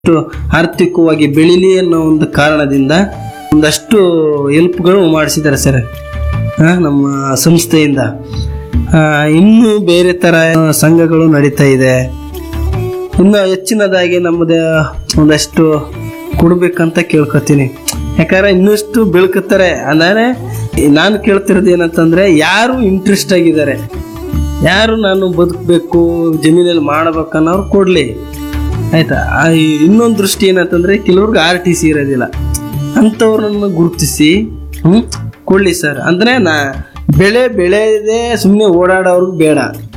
ಅಷ್ಟು ಆರ್ಥಿಕವಾಗಿ ಬೆಳಿಲಿ ಅನ್ನೋ ಒಂದು ಕಾರಣದಿಂದ ಒಂದಷ್ಟು ಹೆಲ್ಪ್ಗಳು ಮಾಡಿಸಿದ್ದಾರೆ ಸರ್ ಆ, ನಮ್ಮ ಸಂಸ್ಥೆಯಿಂದ ಆ, ಇನ್ನೂ ಬೇರೆ ಥರ ಸಂಘಗಳು ನಡೀತಾ ಇದೆ ಇನ್ನು ಹೆಚ್ಚಿನದಾಗಿ ನಮ್ಮದೇ ಒಂದಷ್ಟು ಕೊಡ್ಬೇಕಂತ ಕೇಳ್ಕೊತೀನಿ ಯಾಕಂದ್ರೆ ಇನ್ನಷ್ಟು ಬೆಳ್ಕತ್ತಾರೆ ಅಂದರೆ ನಾನು ಕೇಳ್ತಿರೋದು ಏನಂತಂದ್ರೆ ಯಾರು ಇಂಟ್ರೆಸ್ಟ್ ಆಗಿದ್ದಾರೆ ಯಾರು ನಾನು ಬದುಕಬೇಕು ಜಮೀನಲ್ಲಿ ಮಾಡ್ಬೇಕು ಅನ್ನೋರು ಕೊಡಲಿ ಆಯ್ತಾ ಆ, ಈ- ಇನ್ನೊಂದು ದೃಷ್ಟಿ ಏನಂತಂದ್ರೆ ಕೆಲವ್ರಿಗೆ ಆರ್ ಟಿ ಸಿ ಇರೋದಿಲ್ಲ ಅಂಥವ್ರನ್ನ ಗುರುತಿಸಿ ಹ್ಞೂ ಕೊಡಲಿ ಸರ್ ಅಂದರೆ ನಾ ಬೆಳೆ ಬೆಳೆಯದೆ ಸುಮ್ಮನೆ ಓಡಾಡೋರ್ಗೆ ಬೇಡ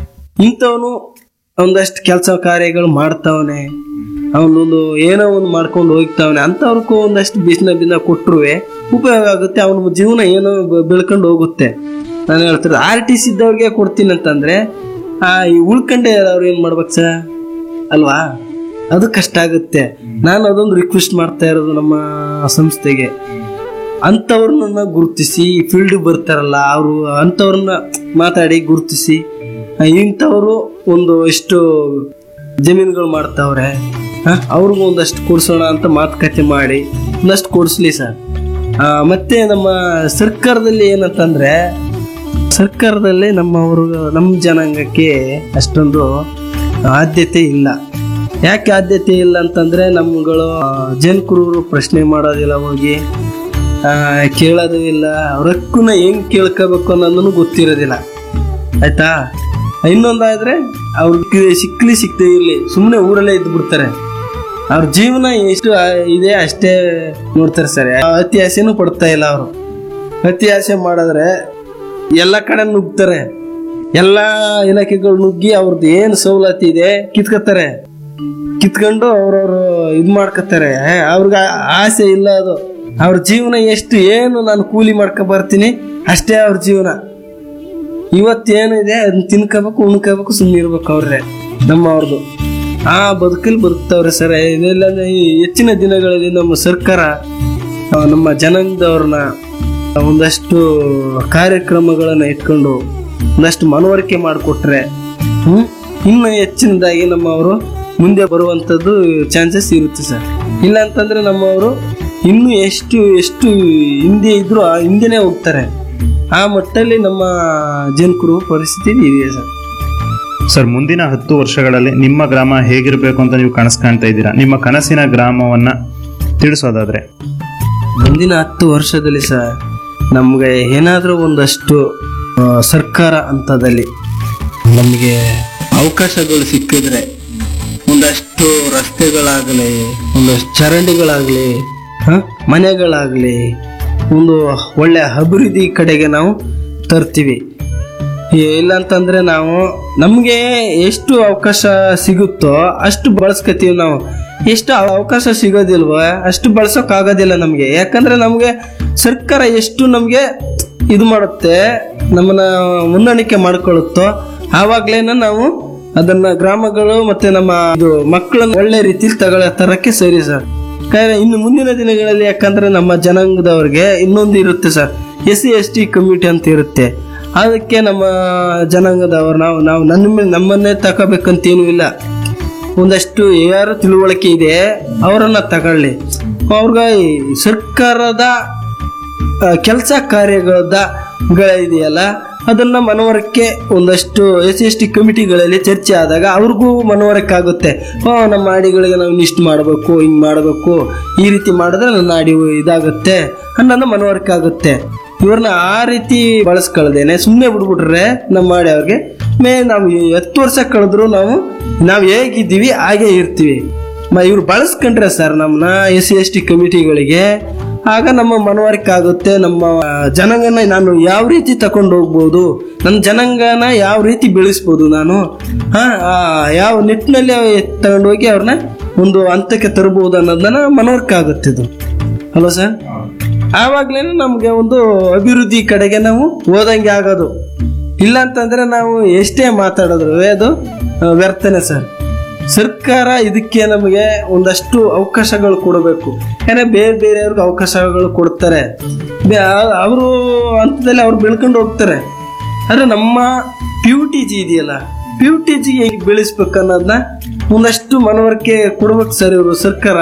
ಇಂಥವನು ಒಂದಷ್ಟು ಕೆಲಸ ಕಾರ್ಯಗಳು ಮಾಡ್ತಾವನೆ ಅವನೊಂದು ಏನೋ ಒಂದು ಮಾಡ್ಕೊಂಡು ಹೋಗ್ತಾವನೆ ಅಂಥವ್ರಿಗೂ ಒಂದಷ್ಟು ಬಿಸಿನ ಬಿನ್ನ ಕೊಟ್ಟರು ಉಪಯೋಗ ಆಗುತ್ತೆ ಅವನ ಜೀವನ ಏನೋ ಬ- ಬೆಳ್ಕೊಂಡು ಹೋಗುತ್ತೆ ನಾನು ಹೇಳ್ತಿರೋದು ಆರ್ ಟಿ ಸಿ ಇದ್ದವ್ರಿಗೆ ಕೊಡ್ತೀನಿ ಅಂತಂದ್ರೆ ಆ ಈ ಉಳ್ಕಂಡೆ ಅವ್ರು ಏನು ಮಾಡ್ಬೇಕು ಸರ್ ಅಲ್ವಾ ಅದು ಕಷ್ಟ ಆಗುತ್ತೆ ನಾನು ಅದೊಂದು ರಿಕ್ವೆಸ್ಟ್ ಮಾಡ್ತಾ ಇರೋದು ನಮ್ಮ ಸಂಸ್ಥೆಗೆ ಅಂಥವ್ರನ್ನ ಗುರುತಿಸಿ ಫೀಲ್ಡ್ ಬರ್ತಾರಲ್ಲ ಅವರು ಅಂಥವ್ರನ್ನ ಮಾತಾಡಿ ಗುರುತಿಸಿ ಇಂಥವರು ಒಂದು ಎಷ್ಟು ಜಮೀನುಗಳು ಮಾಡ್ತಾವ್ರೆ ಹಾಂ ಅವ್ರಿಗೂ ಒಂದಷ್ಟು ಕೊಡ್ಸೋಣ ಅಂತ ಮಾತುಕತೆ ಮಾಡಿ ಒಂದಷ್ಟು ಕೊಡಿಸ್ಲಿ ಸರ್ ಆ, ಮತ್ತೆ ನಮ್ಮ ಸರ್ಕಾರದಲ್ಲಿ ಏನಂತಂದ್ರೆ ಸರ್ಕಾರದಲ್ಲಿ ನಮ್ಮವರು ನಮ್ಮ ಜನಾಂಗಕ್ಕೆ ಅಷ್ಟೊಂದು ಆದ್ಯತೆ ಇಲ್ಲ ಯಾಕೆ ಆದ್ಯತೆ ಇಲ್ಲ ಅಂತಂದ್ರೆ ನಮ್ಗಳು ಜನಕುರುವರು ಪ್ರಶ್ನೆ ಮಾಡೋದಿಲ್ಲ ಹೋಗಿ ಆ, ಕೇಳೋದು ಇಲ್ಲ ಅವ್ರ ಹಕ್ಕನ್ನ ಹೆಂಗ್ ಕೇಳ್ಕೋಬೇಕು ಅನ್ನೋದನ್ನು ಗೊತ್ತಿರೋದಿಲ್ಲ ಆಯ್ತಾ ಇನ್ನೊಂದಾದ್ರೆ ಅವ್ರಿಗೆ ಸಿಕ್ಲಿ ಸಿಕ್ಕದೇ ಇರಲಿ ಸುಮ್ಮನೆ ಊರಲ್ಲೇ ಇದ್ದು ಬಿಡ್ತಾರೆ ಅವ್ರ ಜೀವನ ಎಷ್ಟು ಆ, ಇದೆ ಅಷ್ಟೇ ನೋಡ್ತಾರೆ ಸರ್ ಅತಿ ಆಸೆನೂ ಪಡ್ತಾ ಇಲ್ಲ ಅವರು ಅತಿ ಆಸೆ ಮಾಡಿದ್ರೆ ಎಲ್ಲ ಕಡೆ ನುಗ್ತಾರೆ ಎಲ್ಲ ಇಲಾಖೆಗಳು ನುಗ್ಗಿ ಅವ್ರದ್ದು ಏನು ಸವಲತ್ತು ಇದೆ ಕಿತ್ಕೋತಾರೆ ಕಿತ್ಕೊಂಡು ಅವ್ರವ್ರು ಇದು ಮಾಡ್ಕೋತಾರೆ ಅವ್ರಿಗೆ ಆ- ಆಸೆ ಇಲ್ಲ ಅದು ಅವ್ರ ಜೀವನ ಎಷ್ಟು ಏನು ನಾನು ಕೂಲಿ ಮಾಡ್ಕೊ ಬರ್ತೀನಿ ಅಷ್ಟೇ ಅವ್ರ ಜೀವನ ಇವತ್ತೇನಿದೆ ಅದನ್ನ ತಿನ್ಕೋಬೇಕು ಉಣ್ಕೋಬೇಕು ಸುಮ್ಮನೆ ಇರ್ಬೇಕು ಅವ್ರೆ ನಮ್ಮ ಅವ್ರದ್ದು ಆ ಬದುಕಲ್ಲಿ ಬದುಕ್ತವ್ರೆ ಸರ್ ಇದೆಲ್ಲ ಈ ಹೆಚ್ಚಿನ ದಿನಗಳಲ್ಲಿ ನಮ್ಮ ಸರ್ಕಾರ ಆ, ನಮ್ಮ ಜನಾಂಗದವ್ರನ್ನ ಒಂದಷ್ಟು ಕಾರ್ಯಕ್ರಮಗಳನ್ನ ಇಟ್ಕೊಂಡು ಒಂದಷ್ಟು ಮನವರಿಕೆ ಮಾಡಿಕೊಟ್ರೆ ಹ್ಮ್ ಇನ್ನು ಹೆಚ್ಚಿನದಾಗಿ ನಮ್ಮವರು ಮುಂದೆ ಬರುವಂಥದ್ದು ಚಾನ್ಸಸ್ ಇರುತ್ತೆ ಸರ್ ಇಲ್ಲ ಅಂತಂದ್ರೆ ನಮ್ಮವರು ಇನ್ನು ಎಷ್ಟು ಎಷ್ಟು ಹಿಂದೆ ಇದ್ರು ಆ ಹಿಂದೆನೇ ಹೋಗ್ತಾರೆ ಆ ಮಟ್ಟಲ್ಲಿ ನಮ್ಮ ಜನಕರು ಪರಿಸ್ಥಿತಿ ಇದೆ ಸರ್ ಸರ್ ಮುಂದಿನ ಹತ್ತು ವರ್ಷಗಳಲ್ಲಿ ನಿಮ್ಮ ಗ್ರಾಮ ಹೇಗಿರಬೇಕು ಅಂತ ನೀವು ಕನಸು ಕಾಣ್ತಾ ಇದ್ದೀರಾ ನಿಮ್ಮ ಕನಸಿನ ಗ್ರಾಮವನ್ನ ತಿಳಿಸೋದಾದ್ರೆ ಮುಂದಿನ ಹತ್ತು ವರ್ಷದಲ್ಲಿ ಸರ್ ನಮಗೆ ಏನಾದರೂ ಒಂದಷ್ಟು ಆ, ಸರ್ಕಾರ ಹಂತದಲ್ಲಿ ನಮಗೆ ಅವಕಾಶಗಳು ಸಿಕ್ಕಿದ್ರೆ ಒಂದಷ್ಟು ರಸ್ತೆಗಳಾಗಲಿ ಒಂದಷ್ಟು ಚರಂಡಿಗಳಾಗಲಿ ಮನೆಗಳಾಗಲಿ ಒಂದು ಒಳ್ಳೆ ಅಭಿವೃದ್ಧಿ ಕಡೆಗೆ ನಾವು ತರ್ತೀವಿ ಇಲ್ಲ ಅಂತಂದ್ರೆ ನಾವು ನಮಗೆ ಎಷ್ಟು ಅವಕಾಶ ಸಿಗುತ್ತೋ ಅಷ್ಟು ಬಳಸ್ಕೊತೀವಿ ನಾವು ಎಷ್ಟು ಅವಕಾಶ ಸಿಗೋದಿಲ್ವೋ ಅಷ್ಟು ಬಳಸೋಕ್ ಆಗೋದಿಲ್ಲ ನಮಗೆ ಯಾಕಂದ್ರೆ ನಮಗೆ ಸರ್ಕಾರ ಎಷ್ಟು ನಮಗೆ ಇದು ಮಾಡುತ್ತೆ ನಮ್ಮನ್ನ ಹೊಂದಾಣಿಕೆ ಮಾಡ್ಕೊಳ್ಳುತ್ತೋ ಆವಾಗ್ಲೇನ ನಾವು ಅದನ್ನ ಗ್ರಾಮಗಳು ಮತ್ತೆ ನಮ್ಮ ಇದು ಮಕ್ಕಳನ್ನ ಒಳ್ಳೆ ರೀತಿಲಿ ತಗೊಳ್ಳೋ ತರಕ್ಕೆ ಸರಿ ಸರ್ ಯಾಕಂದ್ರೆ ಇನ್ನು ಮುಂದಿನ ದಿನಗಳಲ್ಲಿ ಯಾಕಂದ್ರೆ ನಮ್ಮ ಜನಾಂಗದವ್ರಿಗೆ ಇನ್ನೊಂದು ಇರುತ್ತೆ sir S C S T community ಅಂತ ಇರುತ್ತೆ ಅದಕ್ಕೆ ನಮ್ಮ ಜನಾಂಗದವರು ನಾವು ನಾವು ನನ್ನ ಮೇಲೆ ನಮ್ಮನ್ನೇ ತಗೋಬೇಕಂತೇನೂ ಇಲ್ಲ ಒಂದಷ್ಟು ಯಾರು ತಿಳುವಳಿಕೆ ಇದೆ ಅವರನ್ನ ತಗೊಳ್ಳಿ ಅವ್ರಿಗೆ ಈ ಸರ್ಕಾರದ ಕೆಲಸ ಕಾರ್ಯಗಳದ ಇದೆಯಲ್ಲ ಅದನ್ನ ಮನವರಿಕೆ ಒಂದಷ್ಟು ಎಸ್ ಎಸ್ ಟಿ ಕಮಿಟಿಗಳಲ್ಲಿ ಚರ್ಚೆ ಆದಾಗ ಅವ್ರಿಗೂ ಮನವರಿಕೆ ಆಗುತ್ತೆ ಓ ನಮ್ಮ ಹಾಡಿಗಳಿಗೆ ನಾವು ಇಷ್ಟು ಮಾಡಬೇಕು ಹಿಂಗೆ ಮಾಡಬೇಕು ಈ ರೀತಿ ಮಾಡಿದ್ರೆ ನನ್ನ ಹಾಡಿ ಇದಾಗುತ್ತೆ ಅನ್ನೋದು ಮನವರಿಕೆ ಆಗುತ್ತೆ ಇವ್ರನ್ನ ಆ ರೀತಿ ಬಳಸ್ಕೊಳ್ದೇನೆ ಸುಮ್ಮನೆ ಬಿಡ್ಬಿಟ್ರೆ ನಮ್ಮ ಮಾಡಿ ಅವ್ರಿಗೆ ಮೇ ನಾವು ಈ ಹತ್ತು ವರ್ಷ ಕಳೆದ್ರು ನಾವು ನಾವು ಹೇಗಿದ್ದೀವಿ ಹಾಗೆ ಇರ್ತೀವಿ ಮ ಇವ್ರು ಬಳಸ್ಕೊಂಡ್ರೆ ಸರ್ ನಮ್ಮನ್ನ ಎಸ್ ಸಿ ಎಸ್ ಟಿ ಕಮಿಟಿಗಳಿಗೆ ಆಗ ನಮ್ಮ ಮನವರಿಕೆ ಆಗುತ್ತೆ ನಮ್ಮ ಜನಾಂಗನ ನಾನು ಯಾವ ರೀತಿ ತಕೊಂಡು ಹೋಗ್ಬೋದು ನನ್ನ ಜನಾಂಗನ ಯಾವ ರೀತಿ ಬೆಳೆಸ್ಬೋದು ನಾನು ಹಾ ಆ, ಯಾವ ನಿಟ್ಟಿನಲ್ಲಿ ತಗೊಂಡೋಗಿ ಅವ್ರನ್ನ ಒಂದು ಹಂತಕ್ಕೆ ತರಬಹುದು ಅನ್ನೋದನ್ನ ಮನವರಿಕೆ ಆಗುತ್ತೆ ಇದು ಹಲೋ ಸರ್ ಆವಾಗ್ಲೇ ನಮ್ಗೆ ಒಂದು ಅಭಿವೃದ್ಧಿ ಕಡೆಗೆ ನಾವು ಹೋದಂಗೆ ಆಗೋದು ಇಲ್ಲ ಅಂತಂದ್ರೆ ನಾವು ಎಷ್ಟೇ ಮಾತಾಡಿದ್ರು ಅದು ಆ, ವ್ಯರ್ಥನೆ ಸರ್ ಸರ್ಕಾರ ಇದಕ್ಕೆ ನಮಗೆ ಒಂದಷ್ಟು ಅವಕಾಶಗಳು ಕೊಡಬೇಕು ಯಾಕಂದ್ರೆ ಬೇರೆ ಬೇರೆಯವ್ರಿಗೆ ಅವಕಾಶಗಳು ಕೊಡ್ತಾರೆ ಅವರು ಹಂತದಲ್ಲಿ ಅವ್ರು ಬೆಳ್ಕೊಂಡು ಹೋಗ್ತಾರೆ ಆದ್ರೆ ನಮ್ಮ ಪಿ ಯು ಟಿ ಜಿ ಇದೆಯಲ್ಲ ಪ್ಯೂಟಿಜಿಗೆ ಹೇಗೆ ಬೆಳೆಸ್ಬೇಕು ಅನ್ನೋದನ್ನ ಒಂದಷ್ಟು ಮನವರಿಕೆ ಕೊಡ್ಬೇಕು ಸರ್ ಇವರು ಸರ್ಕಾರ